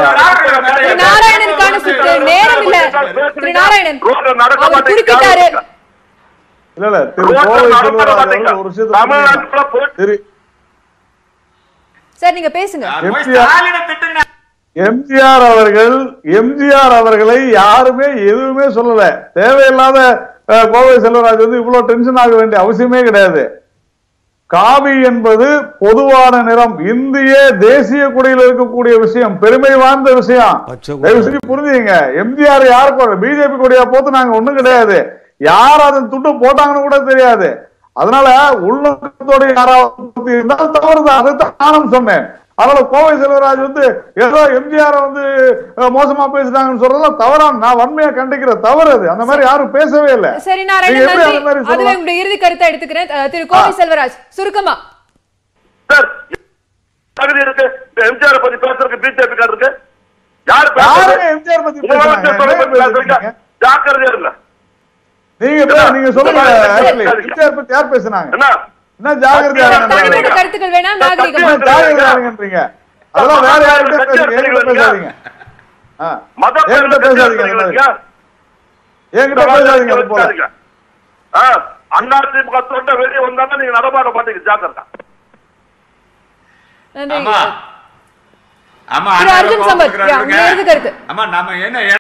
திரு நாராயணனுக்கான சுற்று நேரம் இல்ல திரு நாராயணன் அவர் குறுக்கிட்டாரு இல்ல இல்ல திரு கோவை செல்வராஜ் அவர்கள் ஒரு விஷயத்தை தமிழ்நாட்டுல புரிஞ்சுக்கணும். திரு சார் நீங்க பேசுங்க எம்ஜிஆர் அவர்கள் எம்ஜிஆர் அவர்களை யாருமே எதுவுமே சொல்லல தேவையில்லாத அஹ், கோவை செல்வராஜ் வந்து இவ்வளவு டென்ஷன் ஆக வேண்டிய அவசியமே கிடையாது காவி என்பது பொதுவான நிறம் இந்திய தேசிய கொடியில் இருக்கக்கூடிய விஷயம் பெருமை வாய்ந்த விஷயம் பச்சை கொடி. தயவு செஞ்சு புரிஞ்சுங்க எம்ஜிஆர் யாருக்கு பிஜேபி கொடியா போத்து நாங்க ஒண்ணும் கிடையாது யார் அதன் துண்டு போட்டாங்கன்னு கூட தெரியாது அதனால உள்நோக்கத்தோட யாராவது இருந்தால் தவறுதான் அதைத்தான் நானும் சொன்னேன் அதனால கோவை செல்வராஜ் வந்து ஏதோ எம்ஜிஆர் வந்து அஹ், மோசமா பேசிட்டாங்கன்னு சொல்றதெல்லாம் தவறான நான் வன்மையா கண்டிக்கிறேன் தவறு அது அந்த மாதிரி யாரும் பேசவே இல்லை சரி நீங்க நாராயணன் எப்படி நன்றி அந்த மாதிரி அதுவே சொல்லலாம்? உங்களுடைய இறுதி கருத்தை எடுத்துக்கிறேன் அஹ், திரு கோவை செல்வராஜ் சுருக்கமா சார் தகுதி இருக்கு இந்த எம்ஜிஆர் பத்தி பேசுறதுக்கு பிஜேபி கார் இருக்கு யாரு யாருங்க பேசுறது எம்ஜிஆர் பத்தி முதலமைச்சர் பேசுறாங்க? பத்தி என்ன பேசுறீங்க பேசுறீங்க? ஜாக்கிரதையா இருங்க நீங்க பே- நீங்க சொல்லுங்க சரி. actually, எம்ஜிஆர் பத்தி யார் பேசுனாங்க என்ன என்ன ஜாகிரதையா சரி, இருங்க? சரி. தனிப்பட்ட கருத்துக்கள் வேணாம் நாகரிகமா என்ன ஜாகிரதையா இருங்கன்றீங்க அதெல்லாம் வேற யார்கிட்ட பேசுறீங்க என்கிட்ட பேசாதீங்க ஆ. மத என்கிட்ட பேசாதீங்க அந்த மாதிரி. என்கிட்ட பேசாதீங்க அது போல அண்ணா திமுக தொண்ட வெளியே வந்தாங்க நீங்க நடமாட மாட்டீங்க ஜாக்கிரதா நன்றி ஆமா ஆமா திரு அர்ஜுன் சம்பத், யா, உங்களுடைய இறுதி கருத்து ஆமா நம்ம என்ன